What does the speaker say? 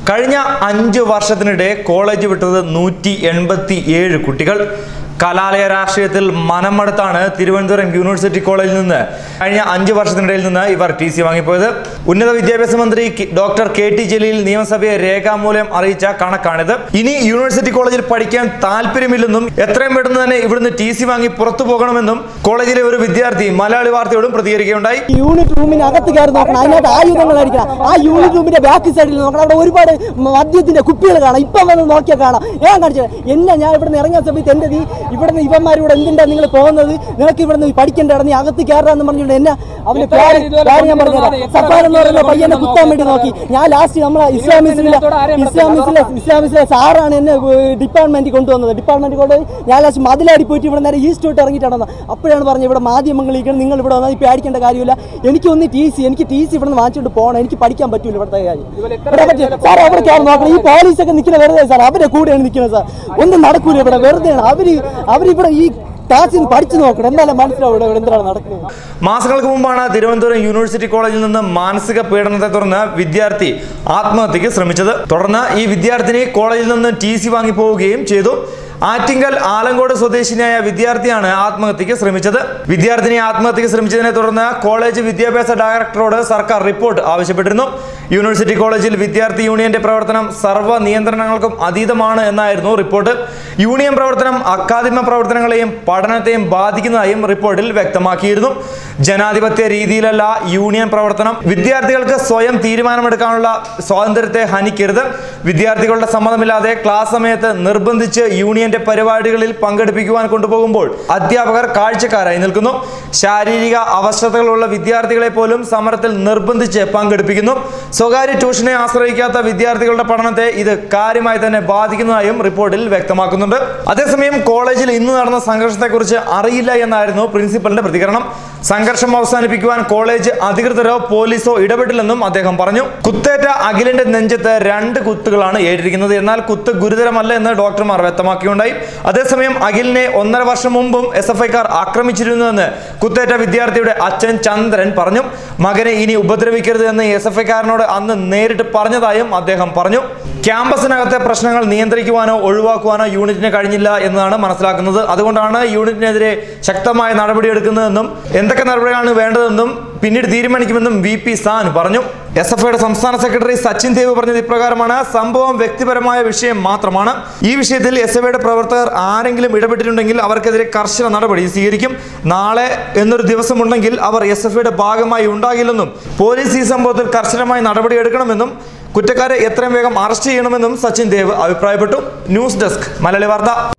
കഴിഞ്ഞ അഞ്ച് വർഷത്തിനിടെ കോളേജ് വിട്ടത് നൂറ്റി എൺപത്തി ഏഴ് കുട്ടികൾ കലാലയ രാഷ്ട്രീയത്തിൽ മനമടുത്താണ് തിരുവനന്തപുരം യൂണിവേഴ്സിറ്റി കോളേജിൽ നിന്ന് കഴിഞ്ഞ അഞ്ച് വർഷത്തിനിടയിൽ നിന്ന് ഇവർ ടി സി വാങ്ങിപ്പോയത് ഉന്നത വിദ്യാഭ്യാസ മന്ത്രി K- doctor K T Jaleel നിയമസഭയെ രേഖാമൂലം അറിയിച്ച കണക്കാണിത് ഇനി യൂണിവേഴ്സിറ്റി കോളേജിൽ പഠിക്കാൻ താല്പര്യമില്ലെന്നും എത്രയും പെട്ടെന്ന് തന്നെ ഇവിടുന്ന് ടി സി വാങ്ങി പുറത്തു പോകണമെന്നും കോളേജിലെ ഒരു വിദ്യാർത്ഥി മലയാളി വാർത്തയോടും പ്രതികരിക്കുകയുണ്ടായി യൂണിറ്റ് റൂമിന് അകത്ത് കയറി നോക്കണം അതിനകത്ത് ആയുധങ്ങൾ അടിക്കണം ആ യൂണിറ്റ് റൂമിന്റെ ബാക്ക് സൈഡിൽ നോക്കണം അവിടെ ഒരുപാട് മദ്യത്തിന്റെ കുപ്പികൾ കാണാം ഇപ്പം വന്ന് നോക്കിയാൽ കാണാം ഞാൻ കാണിച്ചത് എന്നെ ഞാൻ ഇവിടുന്ന് ഇറങ്ങിയ സമയത്ത് എന്റെ നീ ഇവിടുന്ന് ഇവന്മാരിവിടെ എന്തിനാ നിങ്ങൾ പോകുന്നത് നിനക്ക് ഇവിടുന്ന് പഠിക്കേണ്ട നീ അകത്ത് കയറാന്ന് പറഞ്ഞുകൊണ്ട് എന്നെ അവന് പേര് പേര് ഞാൻ പറഞ്ഞത് സഫാൻ എന്ന് പറയുന്ന പയ്യനെ കുത്താൻ വേണ്ടി നോക്കി ഞാൻ ലാസ്റ്റ് നമ്മളെ ഇസ്ലാമിസിലെ ഇസ്ലാമിസിലെ ഇസ്ലാമിസിലെ സാറാണ് എന്നെ ഡിപ്പാർട്ട്മെന്റിൽ കൊണ്ടുവന്നത് ഡിപ്പാർട്ട്മെന്റിൽ കൊണ്ടുപോയി ഞാൻ ലാസ്റ്റ് മതിലാടി പോയിട്ട് ഇവിടെ നേരെ ഈസ്റ്റ് വിട്ട് ഇറങ്ങിയിട്ടാണ് അപ്പോഴാണ് പറഞ്ഞത് ഇവിടെ മാധ്യമങ്ങളിലേക്ക് നിങ്ങൾ ഇവിടെ വന്നാൽ പേടിക്കേണ്ട കാര്യമില്ല എനിക്കൊന്ന് ടി സി എനിക്ക് ടി സി ഇവിടെ നിന്ന് വാങ്ങിച്ചുകൊണ്ട് പോകണം എനിക്ക് പഠിക്കാൻ പറ്റൂല ഇവിടുത്തെ കാര്യം ഇവിടെ പറ്റില്ല. സാർ അവിടെ കയറി നോക്കണം ഈ പോലീസൊക്കെ നിൽക്കുന്ന വെറുതെ സാർ അവരെ കൂടെയാണ് നിൽക്കുന്നത് സാർ ഒന്നും നടക്കൂല ഇവിടെ വെറുതെയാണ് അവര് അവരിവിടെ ഈ ക്ലാസ്സിൽ നിന്ന് പഠിച്ചു നോക്കണം എന്നാലും മനസ്സിലാവും ഇവിടെ ഇവിടെ എന്താണ് നടക്കുന്നത് മാസങ്ങൾക്ക് മുമ്പാണ് തിരുവനന്തപുരം യൂണിവേഴ്സിറ്റി കോളേജിൽ നിന്ന് മാനസിക പീഡനത്തെ തുടർന്ന് വിദ്യാർത്ഥി ആത്മഹത്യക്ക് ശ്രമിച്ചത് തുടർന്ന് ഈ വിദ്യാർത്ഥിനി കോളേജിൽ നിന്ന് ടി സി വാങ്ങി പോവുകയും ചെയ്തു ആറ്റിങ്കൽ ആലങ്കോട് സ്വദേശിനിയായ വിദ്യാർത്ഥിയാണ് ആത്മഹത്യക്ക് ശ്രമിച്ചത് വിദ്യാർത്ഥിനി ആത്മഹത്യക്ക് ശ്രമിച്ചതിനെ തുടർന്ന് കോളേജ് വിദ്യാഭ്യാസ ഡയറക്ടറോട് സർക്കാർ റിപ്പോർട്ട് ആവശ്യപ്പെട്ടിരുന്നു യൂണിവേഴ്സിറ്റി കോളേജിൽ വിദ്യാർത്ഥി യൂണിയന്റെ പ്രവർത്തനം സർവ്വ നിയന്ത്രണങ്ങൾക്കും അതീതമാണ് എന്നായിരുന്നു റിപ്പോർട്ട് യൂണിയൻ പ്രവർത്തനം അക്കാദമിക പ്രവർത്തനങ്ങളെയും പഠനത്തെയും ബാധിക്കുന്നതായും റിപ്പോർട്ടിൽ വ്യക്തമാക്കിയിരുന്നു ജനാധിപത്യ രീതിയിലല്ല യൂണിയൻ പ്രവർത്തനം വിദ്യാർത്ഥികൾക്ക് സ്വയം തീരുമാനമെടുക്കാനുള്ള സ്വാതന്ത്ര്യത്തെ ഹനിക്കരുത് വിദ്യാർത്ഥികളുടെ സമ്മതമില്ലാതെ ക്ലാസ് സമയത്ത് നിർബന്ധിച്ച് യൂണിയന്റെ പരിപാടികളിൽ പങ്കെടുപ്പിക്കുവാൻ കൊണ്ടുപോകുമ്പോൾ അധ്യാപകർ കാഴ്ചക്കാരായി നിൽക്കുന്നു ശാരീരിക അവശതകളുള്ള വിദ്യാർത്ഥികളെ പോലും സമരത്തിൽ നിർബന്ധിച്ച് പങ്കെടുപ്പിക്കുന്നു സ്വകാര്യ ട്യൂഷനെ ആശ്രയിക്കാത്ത വിദ്യാർത്ഥികളുടെ പഠനത്തെ ഇത് കാര്യമായി തന്നെ ബാധിക്കുന്നതായും റിപ്പോർട്ടിൽ വ്യക്തമാക്കുന്നുണ്ട് അതേസമയം കോളേജിൽ ഇന്ന് നടന്ന സംഘർഷത്തെക്കുറിച്ച് അറിയില്ല എന്നായിരുന്നു പ്രിൻസിപ്പലിന്റെ പ്രതികരണം സംഘർഷം അവസാനിപ്പിക്കുവാൻ കോളേജ് അധികൃതരോ പോലീസോ ഇടപെട്ടില്ലെന്നും അദ്ദേഹം പറഞ്ഞു കുത്തേറ്റ അഖിലിന്റെ നെഞ്ചത്ത് രണ്ട് കുത്തുകളാണ് ഏറ്റിരിക്കുന്നത് എന്നാൽ കുത്ത് ഗുരുതരമല്ല എന്ന് ഡോക്ടർമാർ വ്യക്തമാക്കിയുണ്ടായി അതേസമയം അഖിലിനെ ഒന്നര വർഷം മുമ്പും എസ് എഫ് ഐക്കാർ ആക്രമിച്ചിരുന്നുവെന്ന് കുത്തേറ്റ വിദ്യാർത്ഥിയുടെ അച്ഛൻ ചന്ദ്രൻ പറഞ്ഞു മകനെ ഇനി ഉപദ്രവിക്കരുത് എന്ന് എസ് എഫ് ഐക്കാരനോട് അന്ന് നേരിട്ട് പറഞ്ഞതായും അദ്ദേഹം പറഞ്ഞു ക്യാമ്പസിനകത്തെ പ്രശ്നങ്ങൾ നിയന്ത്രിക്കുവാനോ ഒഴിവാക്കുവാനോ യൂണിറ്റിന് കഴിഞ്ഞില്ല എന്നതാണ് മനസ്സിലാക്കുന്നത് അതുകൊണ്ടാണ് യൂണിറ്റിനെതിരെ ശക്തമായ നടപടിയെടുക്കുന്നതെന്നും എന്തൊക്കെ നടപടികളാണ് വേണ്ടതെന്നും പിന്നീട് തീരുമാനിക്കുമെന്നും വി പി സാൻ പറഞ്ഞു എസ് എഫ് ഐയുടെ സംസ്ഥാന സെക്രട്ടറി സച്ചിൻ ദേവ് പറഞ്ഞത് ഇപ്രകാരമാണ് സംഭവം വ്യക്തിപരമായ വിഷയം മാത്രമാണ് ഈ വിഷയത്തിൽ എസ് എഫ് ഐയുടെ പ്രവർത്തകർ ആരെങ്കിലും ഇടപെട്ടിട്ടുണ്ടെങ്കിൽ അവർക്കെതിരെ കർശന നടപടി സ്വീകരിക്കും നാളെ എന്നൊരു ദിവസമുണ്ടെങ്കിൽ അവർ എസ് എഫ് ഐയുടെ ഭാഗമായി ഉണ്ടാകില്ലെന്നും പോലീസ് ഈ സംഭവത്തിൽ കർശനമായി നടപടിയെടുക്കണമെന്നും കുറ്റക്കാരെ എത്രയും വേഗം അറസ്റ്റ് ചെയ്യണമെന്നും സച്ചിൻ ദേവ് അഭിപ്രായപ്പെട്ടു ന്യൂസ് ഡെസ്ക് മലയാളി വാർത്ത